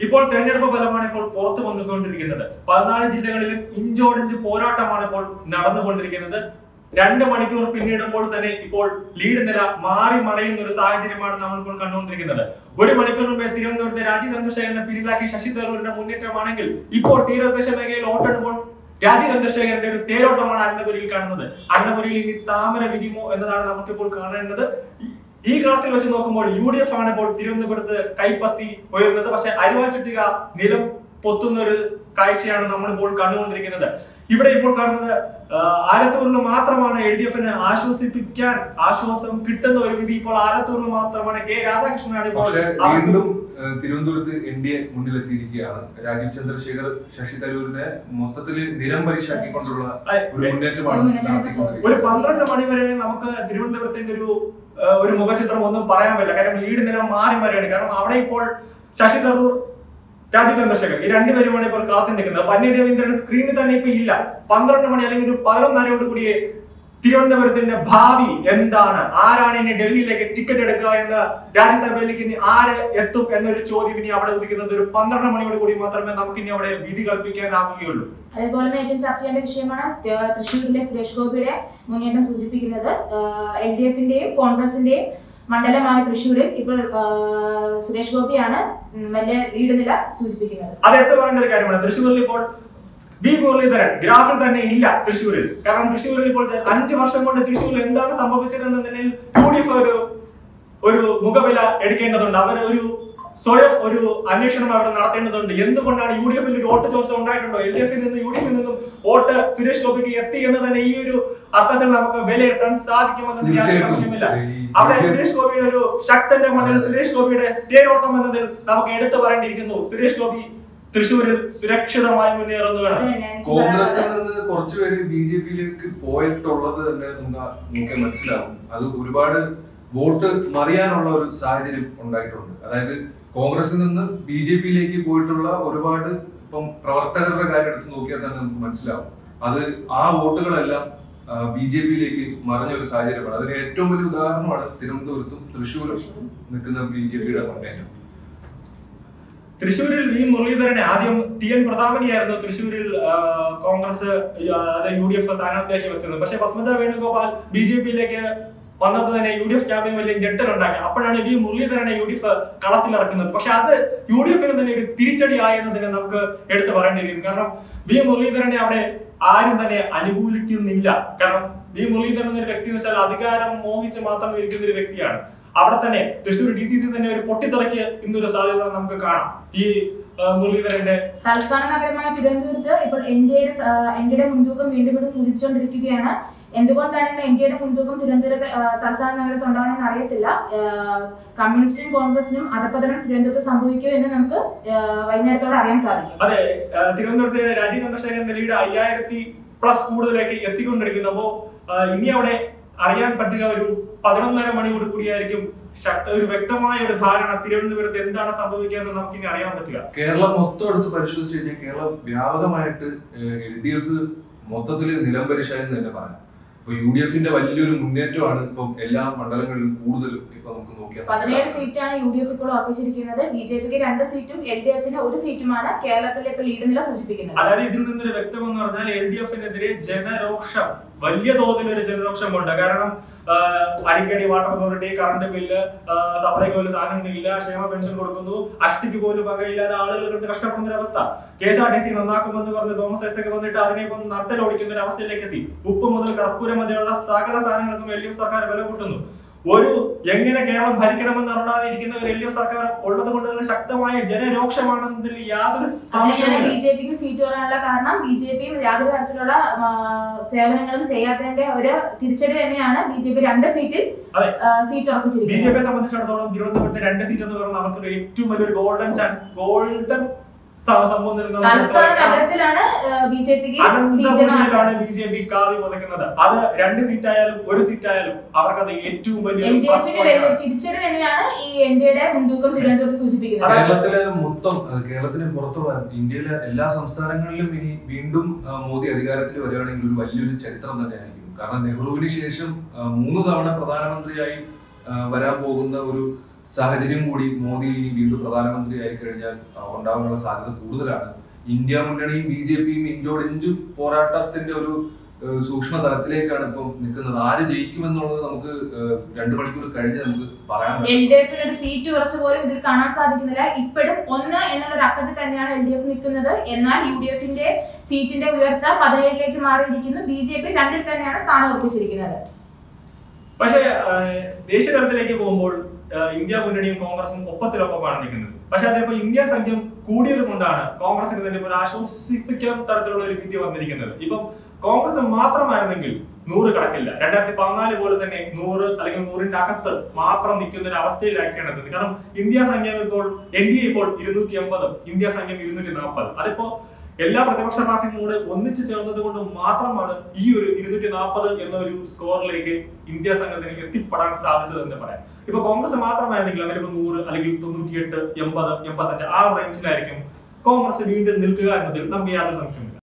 ഇപ്പോൾ തെരഞ്ഞെടുപ്പ് ഫലമാണ് ഇപ്പോൾ പുറത്തു വന്നുകൊണ്ടിരിക്കുന്നത് പതിനാല് ജില്ലകളിലും ഇഞ്ചോടിഞ്ച് പോരാട്ടമാണ് ഇപ്പോൾ നടന്നുകൊണ്ടിരിക്കുന്നത് രണ്ട് മണിക്കൂർ പിന്നിടുമ്പോൾ തന്നെ ഇപ്പോൾ ലീഡ് നില മാറി മറയുന്ന ഒരു സാഹചര്യമാണ് നമ്മൾ ഇപ്പോൾ കണ്ടുകൊണ്ടിരിക്കുന്നത് ഒരു മണിക്കൂർ മുമ്പേ തിരുവനന്തപുരത്തെ രാജീവ് ചന്ദ്രശേഖരനെ പിന്നിലാക്കി ശശി തരൂരിന്റെ മുന്നേറ്റമാണെങ്കിൽ ഇപ്പോൾ തീരദേശ മേഖലയിൽ വോട്ടെടുമ്പോൾ രാജീവ് ചന്ദ്രശേഖരന്റെ ഒരു തേരോട്ടമാണ് അനന്തപുരിയിൽ കാണുന്നത് അനന്തപുരിയിൽ ഇനി താമര വിരിമോ എന്നതാണ് നമുക്കിപ്പോൾ കാണേണ്ടത് ഈ- ഈ കളത്തിൽ വെച്ച് നോക്കുമ്പോൾ യു ഡി എഫ് ആണ് ഇപ്പോൾ തിരുവനന്തപുരത്ത് കൈപ്പത്തി ഉയർന്നത് പക്ഷെ അരിവാൾ ചുറ്റിക നിലം പൊത്തുന്ന ഒരു കാഴ്ചയാണ് നമ്മളിപ്പോൾ കണ്ടുകൊണ്ടിരിക്കുന്നത് ഇവിടെ ഇപ്പോൾ കാണുന്നത് ആ, ആലത്തൂരിന് മാത്രമാണ് എൽ ഡി എഫിന് ആശ്വസിപ്പിക്കാൻ ആശ്വാസം കിട്ടുന്ന ഒരു വിധി ഇപ്പോൾ ആലത്തൂരിന് മാത്രമാണ് കെ രാധാകൃഷ്ണനാണ് ഇപ്പോൾ പക്ഷെ അവർക്ക് വീണ്ടും ഏഹ്, തിരുവനന്തപുരത്ത് എൻ ഡി എ മുന്നിലെത്തിയിരിക്കുകയാണ് രാജീവ് ചന്ദ്രശേഖർ ശശി തരൂരിനെ മൊത്തത്തിൽ നിരം പരിശാക്കിക്കൊണ്ടുള്ള ഒരു മുന്നേറ്റമാണ് ഒരു മുന്നേറ്റം ഒരു നടത്തിക്കൊണ്ടിരിക്കുന്നത് പന്ത്രണ്ട് മണി വരെ നമുക്ക് തിരുവനന്തപുരത്തിന്റെ ഒരു ആ, ഒരു മുഖചിത്രം ഒന്നും പറയാൻ പറ്റില്ല കാരണം ലീഡ് നില മാറി മറിയാണ് കാരണം അവിടെ ഇപ്പോൾ ശശി തരൂർ രാജീവ് ചന്ദ്രശേഖർ ഈ രണ്ടുപേരുമാണ് ഇപ്പോൾ കാത്തു നിൽക്കുന്നത് പന്നീർ രവീന്ദ്രൻ സ്ക്രീനിൽ തന്നെ ഇപ്പൊ ഇല്ല പന്ത്രണ്ട് മണി അല്ലെങ്കിൽ ഒരു പതിനൊന്നരയോട് കൂടി തിരുവനന്തപുരത്തിന്റെ ഭാവി എന്താണ് ആരാണ് ഇനി ഡൽഹിയിലേക്ക് ടിക്കറ്റ് എടുക്കുക എന്ന് രാജ്യസഭയിലേക്ക് ഇനി ആര് എത്തും എന്നൊരു ചോദ്യം ഇനി അവിടെ ഉദിക്കുന്നത് ഒരു പന്ത്രണ്ട് മണിയോട് കൂടി മാത്രമേ നമുക്ക് ഇനി അവിടെ വിധി കൽപ്പിക്കാനാവുകയുള്ളൂ അതേപോലെ തന്നെ ഏറ്റവും ചർച്ച ചെയ്യേണ്ട വിഷയമാണ് ത- തൃശ്ശൂരിലെ സുരേഷ് ഗോപിയുടെ മുന്നേറ്റം സൂചിപ്പിക്കുന്നത് എൽ ഡി എഫിന്റെയും കോൺഗ്രസിന്റെയും മണ്ഡലമായ തൃശ്ശൂരിൽ ഇപ്പോൾ ആ, സുരേഷ് ഗോപിയാണ് ഉം, വലിയ ലീഡ് നില സൂചിപ്പിക്കുന്നത് അത് എടുത്തു പറയേണ്ട ഒരു കാര്യമാണ് തൃശ്ശൂരിൽ ഇപ്പോൾ വി മുരളീധരൻ ഗ്രാഫിൽ തന്നെ ഇല്ല തൃശ്ശൂരിൽ കാരണം തൃശ്ശൂരിൽ ഇപ്പോൾ അഞ്ചു വർഷം കൊണ്ട് തൃശ്ശൂരിൽ എന്താണ് സംഭവിച്ചതെന്നതിൽ യു ഡി എഫ് ഒരു ഒരു മുഖവില എടുക്കേണ്ടതുണ്ട് അവർ ഒരു സ്വയം ഒരു അന്വേഷണം അവിടെ നടത്തേണ്ടതുണ്ട് എന്തുകൊണ്ടാണ് യു ഡി എഫിൽ ഒരു വോട്ട് ചോർച്ച ഉണ്ടായിട്ടുണ്ടോ എൽ ഡി എഫിൽ നിന്നും യു ഡി എഫിൽ നിന്നും വോട്ട് സുരേഷ് ഗോപിക്ക് എത്തി എന്ന് തന്നെ ഈ ഒരു അർത്ഥത്തിൽ നമുക്ക് വിലയിരുത്താൻ സാധിക്കുമെന്നതിൽ യാതൊരു തീർച്ചയായിട്ടും സംശയമില്ല ഈ അവിടെ ബി ജെ- സുരേഷ് ഗോപിയുടെ ഒരു ശക്തന്റെ മണ്ണിൽ സുരേഷ് ഗോപിയുടെ തേരോട്ടം എന്നതിൽ നമുക്ക് എടുത്തു പറയേണ്ടിയിരിക്കുന്നു സുരേഷ് ഗോപി തൃശ്ശൂരിൽ സുരക്ഷിതമായി മുന്നേറുന്നതാണ് അത് തന്നെ എനിക്ക് കോൺഗ്രസിൽ പറയാനുള്ളത്. നിന്ന് കുറച്ചുപേര് ബി ജെ പിയിലേക്ക് പോയിട്ടുള്ളത് തന്നെ നമുക്ക് നമുക്ക് മനസ്സിലാവും അത് ഒരുപാട് വോട്ട് മറിയാനുള്ള ഒരു സാഹചര്യം ഉണ്ടായിട്ടുണ്ട് അതായത് കോൺഗ്രസിൽ നിന്ന് ബി ജെ പിയിലേക്ക് പോയിട്ടുള്ള ഒരുപാട് ഇപ്പം പ്രവർത്തകരുടെ കാര്യം എടുത്ത് നോക്കിയാൽ തന്നെ നമുക്ക് മനസ്സിലാവും അത് ആ വോട്ടുകളെല്ലാം ബി ജെ പിയിലേക്ക് മറിഞ്ഞ ഒരു സാഹചര്യമാണ് അതിന് ഏറ്റവും വലിയ ഉദാഹരണമാണ് തിരുവനന്തപുരത്തും തൃശ്ശൂരും നിൽക്കുന്ന ബി ജെ പിയുടെ മുന്നേറ്റം തൃശ്ശൂരിൽ വി മുരളീധരനെ ആദ്യം ടി എൻ പ്രതാപനെയായിരുന്നു തൃശ്ശൂരിൽ ആ, കോൺഗ്രസ് ആ, അത് യു ഡി എഫ് സ്ഥാനാർത്ഥിയാക്കി വെച്ചിരുന്നത് പക്ഷെ പത്മജ വേണുഗോപാൽ ബി ജെ പിയിലേക്ക് വന്നത് തന്നെ യു ഡി എഫ് ക്യാമ്പിന് വലിയ ഞെട്ടലുണ്ടാക്കി അപ്പോഴാണ് വി മുരളീധരനെ യു ഡി എഫ് കളത്തിലിറക്കുന്നത് പക്ഷെ അത് യു ഡി എഫിന് തന്നെ ഒരു തിരിച്ചടിയായി എന്നതിനെ നമുക്ക് എടുത്തു പറയേണ്ടിയിരിക്കുന്നു കാരണം വി മുരളീധരനെ അവിടെ ആരും തന്നെ അനുകൂലിക്കുന്നില്ല കാരണം വി മുരളീധരൻ എന്നൊരു വ്യക്തി എന്ന് വെച്ചാൽ അധികാരം മോഹിച്ച് മാത്രം ഇരിക്കുന്ന ഒരു വ്യക്തിയാണ് അവിടെ തന്നെ തൃശ്ശൂർ ഡി സി സി തന്നെ ഒരു പൊട്ടിത്തെറക്ക് ഇന്നൊരു സാധ്യത നമുക്ക് കാണാം ഈ ആ, മുരളീധരന്റെ തലസ്ഥാന നഗരമായ തിരുവനന്തപുരത്ത് ഇപ്പോൾ എൻ ഡി എയുടെ എൻ ഡിയുടെ മുൻതൂക്കം വീണ്ടും വീണ്ടും സൂചിപ്പിച്ചുകൊണ്ടിരിക്കുകയാണ് എന്തുകൊണ്ടാണ് ഇന്ന് എൻ ഡിയുടെ മുൻതൂക്കം തിരുവനന്തപുരത്ത് ആ, തലസ്ഥാന നഗരത്ത് ഉണ്ടാകുന്നതെന്ന് അറിയത്തില്ല ആ, കമ്മ്യൂണിസ്റ്റിനും കോൺഗ്രസിനും അധപതനം തിരുവനന്തപുരത്ത് സംഭവിക്കുമോ എന്ന് നമുക്ക് ആ, വൈകുന്നേരത്തോടെ അറിയാൻ സാധിക്കും അതെ ആ, തിരുവനന്തപുരത്ത് രാജീവ് ചന്ദ്രശേഖരന്റെ ലീഡ് അയ്യായിരത്തി പ്ലസ് കൂടുതലേക്ക് എത്തിക്കൊണ്ടിരിക്കുന്നു അപ്പോ ആ, ഇനി അവിടെ അറിയാൻ പറ്റുക ഒരു പതിനൊന്നര മണിയോട് കൂടിയായിരിക്കും ശക്ത ഒരു വ്യക്തമായ ഒരു ധാരണ തിരുവനന്തപുരത്ത് എന്താണ് സംഭവിക്കുക എന്ന് നമുക്ക് ഇനി അറിയാൻ പറ്റുക കേരളം മൊത്തം എടുത്ത് പരിശോധിച്ച് കഴിഞ്ഞാൽ കേരളം വ്യാപകമായിട്ട് എൽ ഡി എഫ് മൊത്തത്തിൽ നിലംപരിശായെന്ന് തന്നെ പറയാം ഇപ്പൊ യു ഡി എഫിന്റെ വലിയൊരു മുന്നേറ്റമാണ് ഇപ്പം എല്ലാ മണ്ഡലങ്ങളിലും കൂടുതലും ഇപ്പൊ നമുക്ക് നോക്കിയാൽ പതിനേഴ് മനസ്സിലാവും. സീറ്റാണ് യു ഡി എഫ് ഇപ്പോൾ ഉറപ്പിച്ചിരിക്കുന്നത് ബി ജെ പിക്ക് രണ്ട് സീറ്റും എൽ ഡി എഫിന് ഒരു സീറ്റുമാണ് കേരളത്തിലെ ഇപ്പോൾ ലീഡ് നില സൂചിപ്പിക്കുന്നത് അതായത് ഇതിൽ നിന്നൊരു വ്യക്തമെന്ന് പറഞ്ഞാൽ എൽ ഡി എഫിനെതിരെ ജനരോക്ഷം വലിയ തോതിൽ ഒരു ജനരോക്ഷമുണ്ട് കാരണം ആ, അടിക്കടി വാട്ടർ അതോറിറ്റി കറണ്ട് ബില്ല് സപ്ലൈക്ക് പോലും സാധനങ്ങളില്ല ക്ഷേമ പെൻഷൻ കൊടുക്കുന്നു അഷ്ടിക്ക് പോലും വകയില്ലാതെ ആളുകൾ കിടന്ന് കഷ്ടപ്പെടുന്ന ഒരു അവസ്ഥ K S R T C നന്നാക്കുമെന്ന് പറഞ്ഞ് തോമസ് ഐസക് വന്നിട്ട് അതിനെ ഇപ്പം നട്ടലോടിക്കുന്ന ഒരു അവസ്ഥയിലേക്ക് എത്തി ഉപ്പ് മുതൽ കർപ്പൂരം മുതലുള്ള സകല സാധനങ്ങൾക്കും എൽ ഡി എഫ് സർക്കാർ വില കൂട്ടുന്നു ഒരു എങ്ങനെ കേരളം ഭരിക്കണമെന്ന് അറിയാതെ ഇരിക്കുന്ന ഒരു എൽ ഡി എഫ് സർക്കാർ ഉള്ളത് കൊണ്ട് തന്നെ ശക്തമായ ജനരോക്ഷമാണെന്നതിൽ യാതൊരു അതേപോലെ സംശയമില്ല ബി ജെ പിക്കും സീറ്റ് വരാനുള്ള കാരണം ബി ജെ പിയും യാതൊരു തരത്തിലുള്ള ആ, സേവനങ്ങളും ചെയ്യാത്തതിന്റെ ഒരു തിരിച്ചടി തന്നെയാണ് ബി ജെ പി രണ്ട് സീറ്റിൽ അതെ. ആ, സീറ്റ് ബി ജെ ഉറപ്പിച്ചിരിക്കുന്നത് പിയെ സംബന്ധിച്ചിടത്തോളം തിരുവനന്തപുരത്തെ രണ്ട് സീറ്റ് എന്ന് പറയുന്നത് അവർക്ക് ഒരു ഏറ്റവും വലിയൊരു ഗോൾഡൻ ഗോൾഡൻ സംഭവം നൽകുന്ന തലസ്ഥാന നഗരത്തിലാണ് ബി ജെ പിക്ക് സീറ്റ് അനന്തപുരിയിലാണ് ബി ജെ പി കാവി പുതയ്ക്കുന്നത് അത് രണ്ട് സീറ്റ് ആയാലും ഒരു സീറ്റ് ആയാലും അവർക്കത് ഏറ്റവും എൽ വലിയൊരു ഡി plus എഫിന് point വലിയൊരു ആണ്. തിരിച്ചടി തന്നെയാണ് ഈ എൻ ഡിയുടെ മുൻതൂക്കം തിരുവനന്തപുരത്ത് സൂചിപ്പിക്കുന്നത് കേരളത്തിലെ മൊത്തം അത് കേരളത്തിന് പുറത്തുള്ള ഇന്ത്യയിലെ എല്ലാ സംസ്ഥാനങ്ങളിലും ഇനി വീണ്ടും ആ, മോദി അധികാരത്തിൽ വരികയാണെങ്കിൽ ഒരു വലിയൊരു ചരിത്രം തന്നെയായിരിക്കും കാരണം നെഹ്റുവിന് ശേഷം ആ, മൂന്ന് തവണ പ്രധാനമന്ത്രിയായി ആ, വരാൻ പോകുന്ന ഒരു സാഹചര്യം കൂടി മോദി ഇനി വീണ്ടും പ്രധാനമന്ത്രി ആയി കഴിഞ്ഞാൽ ആ, ഉണ്ടാവാനുള്ള സാധ്യത കൂടുതലാണ് ഇന്ത്യ മുന്നണിയും ബി ജെ പിയും ഇഞ്ചോടിഞ്ചു പോരാട്ടത്തിന്റെ ഒരു ഏഹ്, സൂക്ഷ്മ തലത്തിലേക്കാണ് ഇപ്പം നിൽക്കുന്നത് ആര് ജയിക്കുമെന്നുള്ളത് നമുക്ക് ഏഹ്, രണ്ടു മണിക്കൂർ കഴിഞ്ഞ് നമുക്ക് പറയാൻ പറ്റും എൽ ഡി എഫിന് ഒരു സീറ്റ് കുറച്ച് പോലും ഇതിൽ കാണാൻ സാധിക്കുന്നില്ല ഇപ്പോഴും ഒന്ന് എന്നുള്ള ഒരു അക്കത്തിൽ തന്നെയാണ് എൽ ഡി എഫ് നിൽക്കുന്നത് എന്നാൽ യു ഡി എഫിന്റെ സീറ്റിന്റെ ഉയർച്ച പതിനേഴിലേക്ക് മാറിയിരിക്കുന്നു ബി ജെ പി രണ്ടിൽ തന്നെയാണ് സ്ഥാനം ഉറപ്പിച്ചിരിക്കുന്നത് പക്ഷേ ആ, ദേശീയ തലത്തിലേക്ക് പോകുമ്പോൾ ആ, ഇന്ത്യ മുന്നണിയും കോൺഗ്രസും ഒപ്പത്തിനൊപ്പമാണ് നിൽക്കുന്നത് പക്ഷെ അതിപ്പോ ഇന്ത്യ സംഖ്യം കൂടിയത് കൊണ്ടാണ് കോൺഗ്രസിന് തന്നെ ഒരു ആശ്വസിപ്പിക്കാൻ തരത്തിലുള്ള ഒരു വിധി വന്നിരിക്കുന്നത് ഇപ്പം കോൺഗ്രസ് മാത്രമായിരുന്നെങ്കിൽ നൂറ് കടക്കില്ല രണ്ടായിരത്തി പതിനാല് പോലെ തന്നെ നൂറ് അല്ലെങ്കിൽ നൂറിന്റെ അകത്ത് മാത്രം നിൽക്കുന്ന ഒരു അവസ്ഥയിലാക്കിയാണ് എത്തുന്നത് കാരണം ഇന്ത്യ സംഖ്യം ഇപ്പോൾ എൻ ഡി എ ഇപ്പോൾ ഇരുന്നൂറ്റി എൺപതും ഇന്ത്യ സംഖ്യം ഇരുന്നൂറ്റി നാൽപ്പത് അതിപ്പോ എല്ലാ പ്രതിപക്ഷ പാർട്ടിയും കൂടെ ഒന്നിച്ചു ചേർന്നത് കൊണ്ട് മാത്രമാണ് ഈ ഒരു ഇരുന്നൂറ്റി നാൽപ്പത് എന്ന ഒരു സ്കോറിലേക്ക് ഇന്ത്യ സംഘത്തിന് എത്തിപ്പെടാൻ സാധിച്ചത് എന്ന് പറയാം ഇപ്പൊ കോൺഗ്രസ് മാത്രമായിരുന്നെങ്കിൽ അങ്ങനെ ഇപ്പൊ നൂറ് അല്ലെങ്കിൽ തൊണ്ണൂറ്റിയെട്ട് എൺപത് എൺപത്തഞ്ച് ആ റേഞ്ചിലായിരിക്കും കോൺഗ്രസ് വീണ്ടും നിൽക്കുക എന്നതിൽ നമുക്ക് യാതൊരു സംശയമില്ല